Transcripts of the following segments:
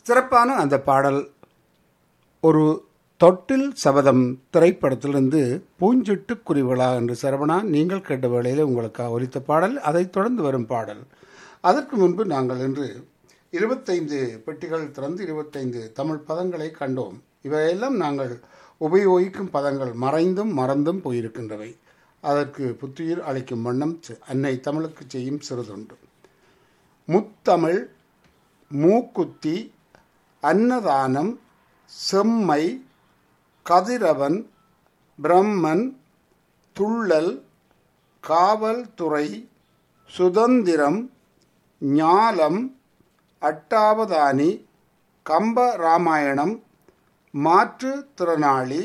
சிறப்பான அந்த பாடல் ஒரு தொட்டில் சபதம் திரைப்படத்திலிருந்து பூஞ்சிட்டு குறிவிழா என்று சரவணா நீங்கள் கேட்ட வேளையில் உங்களுக்கு ஒலித்த பாடல் அதைத் தொடர்ந்து வரும் பாடல் அதற்கு முன்பு நாங்கள் இன்று இருபத்தைந்து பெட்டிகள் திறந்து இருபத்தைந்து தமிழ் பதங்களை கண்டோம் இவையெல்லாம் நாங்கள் உபயோகிக்கும் பதங்கள் மறைந்தும் மறந்தும் போயிருக்கின்றவை அதற்கு புத்துயிர் அளிக்கும் வண்ணம் சி- அன்னை தமிழுக்கு செய்யும் சிறுதுண்டு முத்தமிழ் மூக்குத்தி அன்னதானம் செம்மை கதிரவன் பிரம்மன் துள்ளல் காவல்துறை சுதந்திரம் ஞாலம் அட்டாவதானி கம்ப ராமாயணம் மாற்றுத்திறனாளி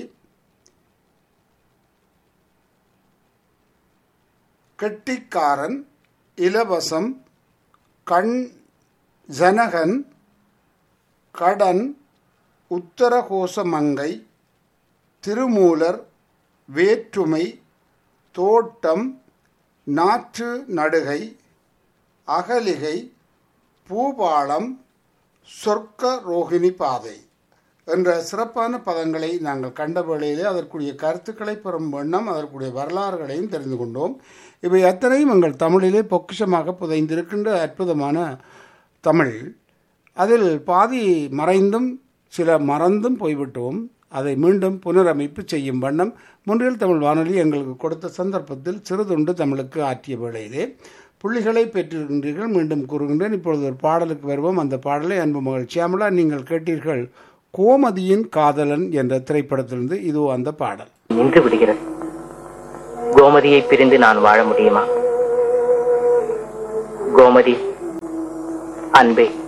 கெட்டிக்காரன் இலவசம் கண் ஜனகன் கடன் உத்தரகோசமங்கை திருமூலர் வேற்றுமை தோட்டம் நாற்று நடுகை அகலிகை பூபாளம் சொர்க்க ரோகிணி பாதை என்ற சிறப்பான பதங்களை நாங்கள் கண்ட வேளையிலே அதற்குரிய கருத்துக்களை பெறும் வண்ணம் அதற்குரிய வரலாறுகளையும் தெரிந்து கொண்டோம் இவை அத்தனையும் எங்கள் தமிழிலே பொக்கிஷமாக புதைந்திருக்கின்ற அற்புதமான தமிழ் அதில் பாதி மறைந்தும் சில மறந்தும் போய்விட்டோம் அதை மீண்டும் புனரமைப்பு செய்யும் வண்ணம் முன்றில் தமிழ் வானொலி எங்களுக்கு கொடுத்த சந்தர்ப்பத்தில் சிறுதுண்டு தமிழுக்கு ஆற்றிய வேளையிலே புள்ளிகளை பெற்றிருக்கின்றீர்கள் மீண்டும் கூறுகின்றேன் இப்பொழுது ஒரு பாடலுக்கு வருவோம் அந்த பாடலை அன்பு மகள் சியாமலா நீங்கள் கேட்டீர்கள் கோமதியின் காதலன் என்ற திரைப்படத்திலிருந்து இதோ அந்த பாடல் நின்று விடுகிறது கோமதியை பிரிந்து நான் வாழ முடியுமா கோமதி அன்பே